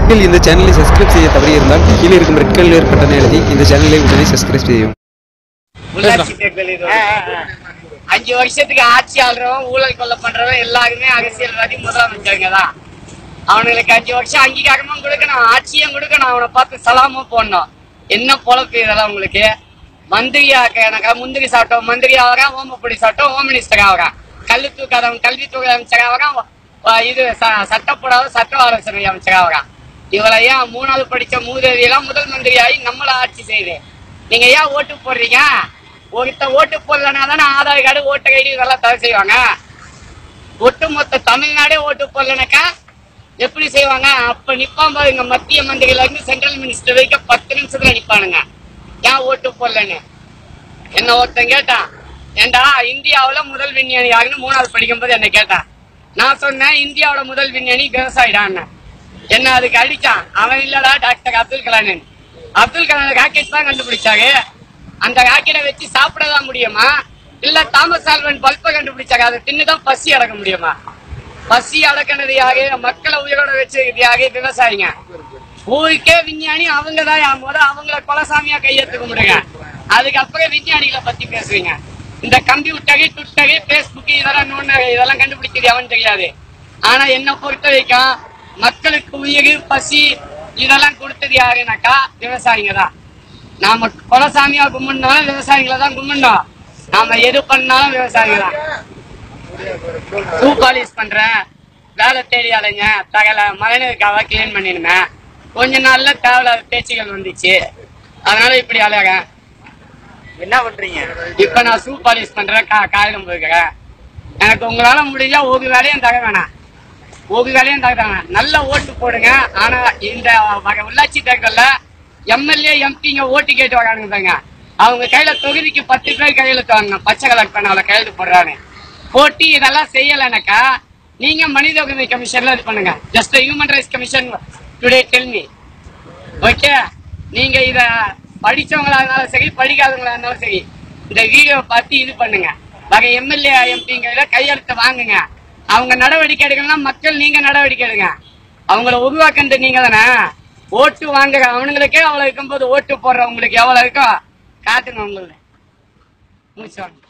நீங்கள் இந்த சேனலை சப்ஸ்கிரைப் செய்ய தவறியிருந்தால் கீழே இருக்கும் ரெட் கலர் பட்டனை எழுதி இந்த சேனலை உடனே சப்ஸ்கிரைப் செய்யவும் உள்ளாட்சி தேர்தல் இது அஞ்சு வருஷத்துக்கு ஆட்சி ஆள்றவன் ஊழல் கொள்ள பண்றவன் எல்லாருமே அரசியல்வாதி முதலமைச்சருங்க தான் அவனுங்களுக்கு அஞ்சு வருஷம் அங்கீகாரமும் கொடுக்கணும் ஆட்சியும் கொடுக்கணும் அவனை பார்த்து சலாமும் போடணும் என்ன பொழப்பு இதெல்லாம் உங்களுக்கு மந்திரியாக்க எனக்கு முந்திரி சாப்பிட்டோம் மந்திரி ஆகிறான் ஓமப்பொடி சாப்பிட்டோம் ஹோம் மினிஸ்டர் ஆகிறான் கல்வி தூக்காதவன் கல்வித்துறை அமைச்சர் ஆகிறான் அஹ் இது ச- சட்டப்படாத சட்ட ஆலோசனை அமைச்சர் ஆகிறான் இவளை ஏன் மூணாவது படிச்ச மூதேவி எல்லாம் முதல் மந்திரி ஆகி நம்மள ஆட்சி செய்யுது நீங்க ஏன் ஓட்டு போடுறீங்க ஒருத்த ஓட்டு போடலன்னா தானே ஆதார் கார்டு ஓட்டர் ஐடி இதெல்லாம் தடை செய்வாங்க ஒட்டுமொத்த தமிழ்நாடே ஓட்டு போடலனாக்கா எப்படி செய்வாங்க அப்ப நிப்பான் பாருங்க மத்திய மந்திரில இருந்து சென்ட்ரல் மினிஸ்டர் வரைக்கும் பத்து நிமிஷத்துல நிப்பானுங்க ஏன் ஓட்டு போடலன்னு என்ன ஒருத்தன் கேட்டான் ஏண்டா இந்தியாவுல முதல் விஞ்ஞானி யாருன்னு மூணாவது படிக்கும்போது என்ன கேட்டான் நான் சொன்னேன் இந்தியாவோட முதல் விஞ்ஞானி விவசாயிடான்னு என்ன அதுக்கு அடிச்சான் அவன் இல்லடா டாக்டர் அப்துல் கலாம் அப்துல் கலாம் ராக்கெட் தான் கண்டுபிடிச்சாரு அந்த ராக்கெட்டை வச்சு சாப்பிடதான் முடியுமா இல்ல தாமஸ் ஆல்வன் பல்பை கண்டுபிடிச்சாங்க அதை தின்னுதான் பசி அடக்க முடியுமா பசி அடக்கினது யாரு மக்களை உயிரோட வச்சிருக்கிறது யாரு விவசாயிங்க ஊருக்கே விஞ்ஞானி அவங்க தான் முத அவங்கள கொலசாமியா கையெழுத்து கும்பிடுங்க அதுக்கப்புறம் விஞ்ஞானிகளை பத்தி பேசுவீங்க இந்த கம்ப்யூட்டரு ட்விட்டரு பேஸ்புக் இதெல்லாம் நோண்டு இதெல்லாம் கண்டுபிடிச்சது அவன் தெரியாது ஆனா என்ன பொறுத்த வரைக்கும் மக்களுக்கு உயிர் பசி இதெல்லாம் கொடுத்தது யாருனாக்கா விவசாயிங்க தான் நாம கொலசாமியா கும்பிடனாலும் விவசாயிகளை தான் கும்பிடணும் நாம எது பண்ணாலும் விவசாயிங்க தான் ஷூ பாலிஷ் பண்றேன் வேலை தேடி அலைங்க தகல மழைநீருக்காக கிளீன் பண்ணிருந்தேன் கொஞ்ச நாள்ல தேவையில்லாத பேச்சுகள் வந்துச்சு அதனால இப்படி அலையறேன் என்ன பண்றீங்க இப்ப நான் ஷூ பாலிஷ் பண்றேன் கா காகிதம் போயிருக்கிறேன் எனக்கு உங்களால முடிஞ்சா ஒரு வேலையும் தர வேணாம் ஒரு வேலையும் தர வேணாம் நல்ல ஓட்டு போடுங்க ஆனா இந்த வகை உள்ளாட்சி தேர்தல்ல எம்எல்ஏ எம்பிங்க ஓட்டு கேட்டு வரானுங்க பாருங்க. அவங்க கையில தொகுதிக்கு பத்து பேர் கையெழுத்து வாங்க பச்சை கலர் பண்ண கையெழுத்து போடுறாங்க போட்டி இதெல்லாம் செய்யலைனாக்கா நீங்க மனித உரிமை கமிஷன்ல இது பண்ணுங்க just human rights commission today tell me okay நீங்க இத படிச்சவங்களா இருந்தாலும் சரி படிக்காதவங்களா இருந்தாலும் சரி இந்த வீடியோ பார்த்து இது பண்ணுங்க வகை எம்எல்ஏ எம்பிங்கிறத கையெழுத்து வாங்குங்க அவங்க நடவடிக்கை எடுக்கணும்னா மக்கள் நீங்க நடவடிக்கை எடுங்க அவங்கள உருவாக்குறது நீங்க தானே ஓட்டு வாங்குற அவனுங்களுக்கே அவ்வளவு இருக்கும்போது ஓட்டு போடுறவங்களுக்கு எவ்வளவு இருக்கோ காட்டுங்க உங்களுக்கு முடிச்சு வாங்க